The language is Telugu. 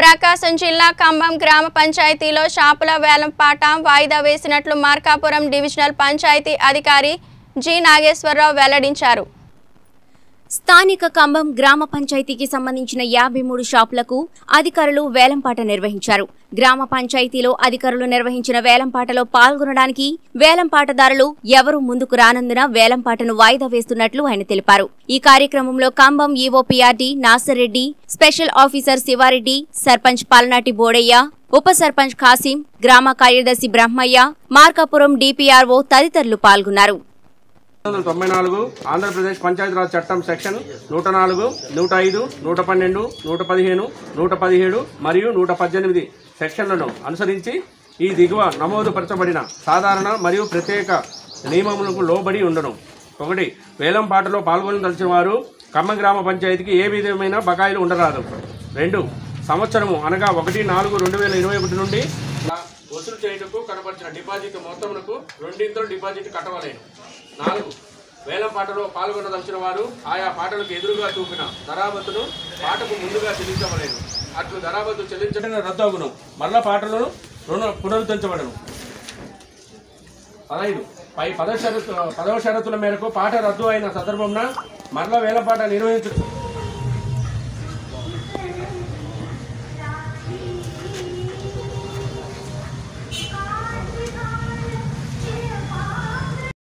ప్రకాశం జిల్లా ఖమ్మం గ్రామ పంచాయతీలో షాపుల వేలం పాట వాయిదా వేసినట్లు మార్కాపురం డివిజనల్ పంచాయతీ అధికారి జి నాగేశ్వరరావు వెల్లడించారు స్థానిక కంబం గ్రామ పంచాయతీకి సంబంధించిన యాభై మూడు షాపులకు అధికారులు వేలంపాట నిర్వహించారు గ్రామ పంచాయతీలో అధికారులు నిర్వహించిన వేలంపాటలో పాల్గొనడానికి వేలంపాటదారులు ఎవరూ ముందుకు రానందున వేలంపాటను వాయిదా వేస్తున్నట్లు ఆయన తెలిపారు ఈ కార్యక్రమంలో Cumbum E O P R D Nasar Reddy special officer Shiva Reddy sarpanch Palanati Bodayya ఉప సర్పంచ్ ఖాసిం గ్రామ కార్యదర్శి బ్రహ్మయ్య మార్కాపురం డిపిఆర్ఓ తదితరులు పాల్గొన్నారు వందల తొంభై నాలుగు ఆంధ్రప్రదేశ్ పంచాయతీరాజ్ చట్టం సెక్షన్ నూట నాలుగు నూట ఐదు నూట పన్నెండు నూట పదిహేను నూట పదిహేడు మరియు నూట పద్దెనిమిది సెక్షన్లను అనుసరించి ఈ దిగువ నమోదుపరచబడిన సాధారణ మరియు ప్రత్యేక నియమములకు లోబడి ఉండను ఒకటి వేలం పాటలో పాల్గొనదలిచిన వారు ఖమ్మం గ్రామ పంచాయతీకి ఏ విధమైన బకాయిలు ఉండరాదు రెండు సంవత్సరము అనగా ఒకటి నాలుగు రెండు వేల ఇరవై ఒకటి నుండి వసూలు చేయుటకు కనబరిచిన డిపాజిట్ మొత్తమునకు రెండింతలు డిపాజిట్ కట్టవలేను నాలుగు వేలం పాటలో పాల్గొనదలిచిన వారు ఆయా పాటలకు ఎదురుగా చూపిన ధరాబత్తును పాటకు ముందుగా చెల్లించవలేను అట్లు ధరాబత్తు చెల్లించడం రద్దు అగును మరల పాటలను రుణ పునరుద్ధరించబడను పదహైదు పై పద షరతు పదవ షరతుల మేరకు పాట రద్దు అయిన సందర్భంన మరల వేలం పాట నిర్వహించు